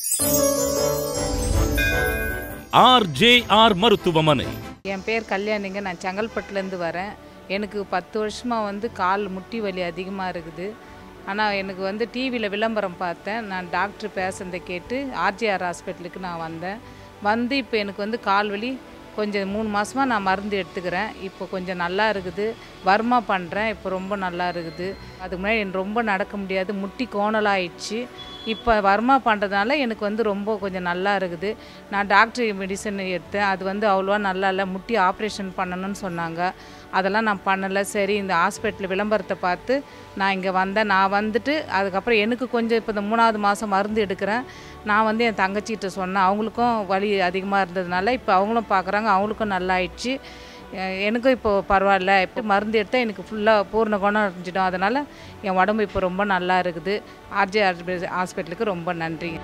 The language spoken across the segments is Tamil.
ஆர்ஜேஆர் மருத்துவமனை என் பேர் கல்யாணிங்க நான் செங்கல்பட்டுலேருந்து வரேன் எனக்கு பத்து வருஷமாக வந்து கால் முட்டி வலி அதிகமாக இருக்குது ஆனால் எனக்கு வந்து டிவியில் விளம்பரம் பார்த்தேன் நான் டாக்டர் பேசுனதை கேட்டு ஆர்ஜிஆர் ஹாஸ்பிட்டலுக்கு நான் வந்தேன் வந்து இப்போ எனக்கு வந்து கால் வலி கொஞ்சம் மூணு மாதமாக நான் மருந்து எடுத்துக்கிறேன் இப்போ கொஞ்சம் நல்லா இருக்குது வர்மா பண்ணுறேன் இப்போ ரொம்ப நல்லா இருக்குது அதுக்கு முன்னாடி எனக்கு ரொம்ப நடக்க முடியாது முட்டி கோணலாயிடுச்சு இப்போ வர்மா பண்ணுறதுனால எனக்கு வந்து ரொம்ப கொஞ்சம் நல்லா இருக்குது நான் டாக்டர் மெடிசன் எடுத்தேன் அது வந்து அவ்வளோவா நல்லா இல்லை முட்டி ஆப்ரேஷன் பண்ணணும்னு சொன்னாங்க அதெல்லாம் நான் பண்ணலை சரி இந்த ஹாஸ்பிட்டல் விளம்பரத்தை பார்த்து நான் இங்கே வந்தேன் நான் வந்துட்டு அதுக்கப்புறம் எனக்கு கொஞ்சம் இப்போ இந்த மூணாவது மாதம் மருந்து எடுக்கிறேன் நான் வந்து என் தங்கச்சிகிட்ட சொன்னேன் அவங்களுக்கும் வலி அதிகமாக இருந்ததுனால இப்போ அவங்களும் பார்க்குறாங்க அவங்களுக்கும் நல்லா ஆயிடுச்சு எ- எனக்கும் இப்போ பரவாயில்ல இப்போ மருந்து எடுத்தால் எனக்கு ஃபுல்லாக பூர்ண குணம் அடைஞ்சிடும் அதனால் என் உடம்பு இப்போ ரொம்ப நல்லா இருக்குது ஆர்ஜே ஹாஸ்பிட்டலுக்கு ரொம்ப நன்றி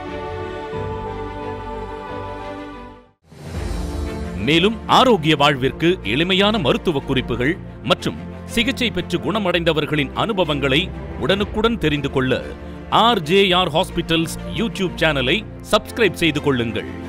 மேலும் ஆரோக்கிய வாழ்விற்கு எளிமையான மருத்துவ குறிப்புகள் மற்றும் சிகிச்சை பெற்று குணமடைந்தவர்களின் அனுபவங்களை உடனுக்குடன் தெரிந்து கொள்ள ஆர்ஜேஆர் ஹாஸ்பிட்டல்ஸ் யூடியூப் சேனலை சப்ஸ்கிரைப் செய்து கொள்ளுங்கள்